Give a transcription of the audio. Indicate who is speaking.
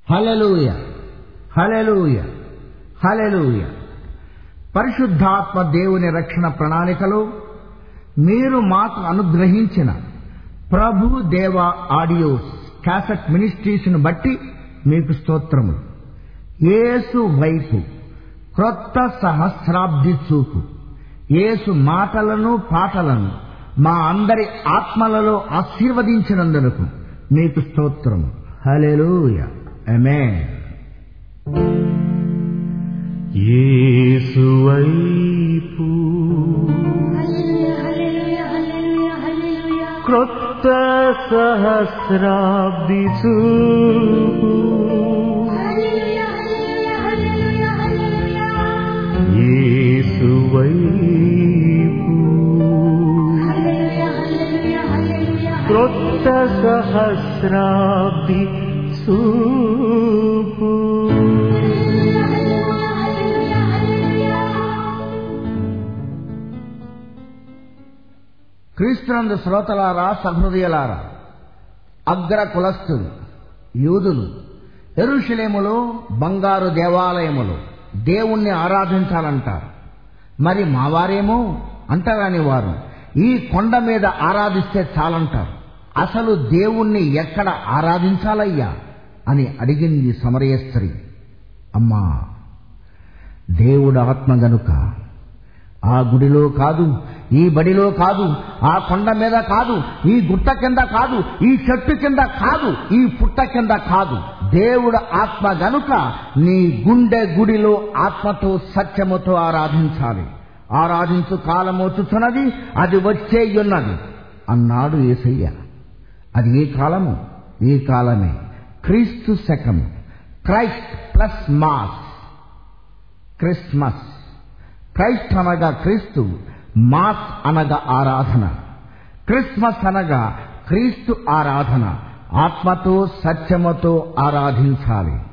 Speaker 1: hallelujah hallelujah hallelujah పరిశుద్ధాత్మ దేవుని రక్షణ ప్రణాళికలో మీరు మాకు అనుగ్రహించిన ప్రభు దేవ ఆడియోస్ క్యాసెట్ మినిస్ట్రీస్ను బట్టి మీకు స్తోత్రములు యేసు వైపు క్రొత్త సహస్రాబ్ది చూపు యేసు మాటలను పాటలను మా అందరి ఆత్మలలో ఆశీర్వదించినందులకు మీకు స్తోత్రము హలెలూయ ఆమేన్
Speaker 2: యేసువైపు క్రొత్త సహస్రాబ్ది చూపు యేసువైపు క్రొత్త సహస్రాబ్ది చూపు
Speaker 1: క్రీస్తునందు శ్రోతలారా సహృదయులారా అగ్ర కులస్థులు యూదులు ఎరుషలేములో బంగారు దేవాలయములో దేవుణ్ణి ఆరాధించాలంటారు మరి మావారేమో అంటరాని వారు ఈ కొండ మీద ఆరాధిస్తే చాలంటారు అసలు దేవుణ్ణి ఎక్కడ ఆరాధించాలయ్యా అని అడిగింది సమరయ స్త్రీ అమ్మా దేవుడు ఆత్మ గనుక ఆ గుడిలో కాదు ఈ బడిలో కాదు ఆ కొండ మీద కాదు ఈ గుట్ట కింద కాదు ఈ చెట్టు కింద కాదు ఈ పుట్ట కింద కాదు దేవుడు ఆత్మ గనుక నీ గుండె గుడిలో ఆత్మతో సత్యముతో ఆరాధించాలి ఆరాధించు కాలం వచ్చుతున్నది అది వచ్చేయున్నది అన్నాడు ఏసయ్య అది ఏ కాలము ఈ కాలమే క్రీస్తు శకము Christ plus mass Christmas Christ అనగా క్రీస్తు మాస్ అనగా ఆరాధన క్రిస్మస్ అనగా క్రీస్తు ఆరాధన ఆత్మతో సత్యముతో ఆరాధించాలి